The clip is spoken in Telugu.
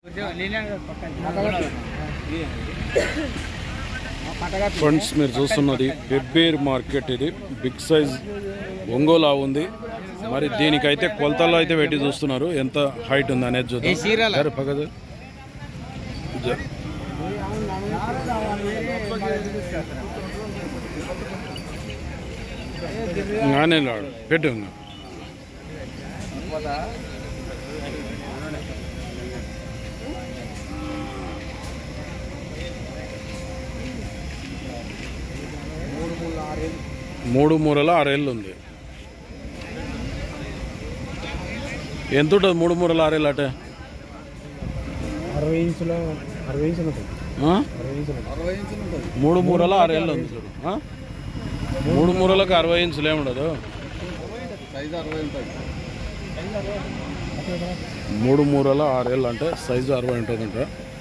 ఫ్రెండ్స్ మీరు చూస్తున్నది వెబ్బేర్ మార్కెట్ ఇది బిగ్ సైజ్ ఒంగోలు ఆవు ఉంది మరి దీనికైతే కొలతల్లో అయితే పెట్టి చూస్తున్నారు ఎంత హైట్ ఉంది అనేది చూద్దాం జర పక్కకు. జ- నానే లాడు పెట్టు ఇంకా. మూడు మూరల ఆరేళ్ళు ఉంది ఎంత ఉంటుంది మూడు మూరల ఆరేళ్ళు అటే అరవై ఇంచుల అరవై ఇంచులు ఉంటుంది ఆ? అరవై ఇంచులు అరవై ఇంచులు ఉంటుంది మూడు మూరల ఆరేళ్ళు ఉంది చూడు ఆ? మూడు మూరలకు అరవై ఇంచులు ఏముండదు సైజు అరవై ఉంటుంది మూడు మూరల ఆరేళ్ళు అంటే సైజు అరవై ఉంటుందంట